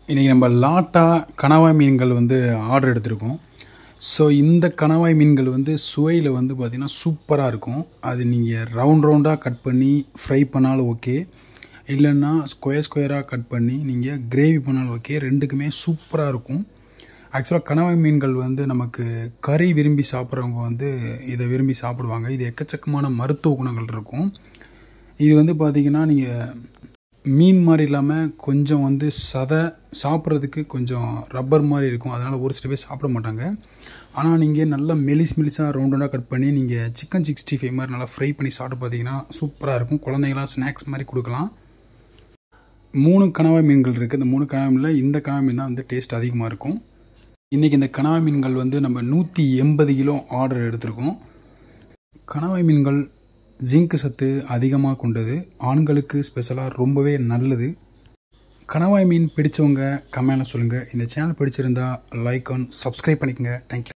இன்றைக்கி நம்ம லாட்டா கணவாய் மீன்கள் வந்து ஆர்டர் எடுத்திருக்கோம் ஸோ இந்த கணவாய் மீன்கள் வந்து சுவையில் வந்து பார்த்திங்கன்னா சூப்பராக இருக்கும் அது நீங்கள் ரவுண்ட் ரவுண்டாக கட் பண்ணி ஃப்ரை பண்ணாலும் ஓகே இல்லைன்னா ஸ்கொயர் ஸ்கொயராக கட் பண்ணி நீங்கள் கிரேவி பண்ணாலும் ஓகே ரெண்டுக்குமே சூப்பராக இருக்கும் ஆக்சுவலாக கணவாய் மீன்கள் வந்து நமக்கு கறி விரும்பி சாப்பிட்றவங்க வந்து இதை விரும்பி சாப்பிடுவாங்க இது எக்கச்சக்கமான மருத்துவ குணங்கள் இருக்கும் இது வந்து பார்த்திங்கன்னா நீங்கள் மீன் மாதிரி இல்லாமல் கொஞ்சம் வந்து சதை சாப்பிட்றதுக்கு கொஞ்சம் ரப்பர் மாதிரி இருக்கும் அதனால் ஒரு சில பேர் சாப்பிட மாட்டாங்க ஆனால் நீங்கள் நல்லா மெலிஸ் மெலிஸாக ரவுண்டாக கட் பண்ணி நீங்கள் சிக்கன் சிக்ஸ்டி ஃபைவ் மாதிரி நல்லா ஃப்ரை பண்ணி சாப்பிட்டு பார்த்தீங்கன்னா சூப்பராக இருக்கும் குழந்தைங்களாம் ஸ்நாக்ஸ் மாதிரி கொடுக்கலாம் மூணு கனவாய் மீன்கள் இருக்குது இந்த மூணு கனவாய் மீனில் இந்த கனவாய் மீன் தான் வந்து டேஸ்ட் அதிகமாக இருக்கும் இன்றைக்கி இந்த கனவாய் மீன்கள் வந்து நம்ம நூற்றி எண்பது கிலோ ஆர்டர் எடுத்திருக்கோம் கனவாய் மீன்கள் ஜிங்க் சத்து அதிகமாக கொண்டது ஆண்களுக்கு ஸ்பெஷலாக ரொம்பவே நல்லது கணவாய் மீன் பிடிச்சவங்க கமெண்ட்டில் சொல்லுங்கள் இந்த சேனல் பிடிச்சிருந்தா லைக் அண்ட் சப்ஸ்கிரைப் பண்ணிக்கோங்க தேங்க்யூ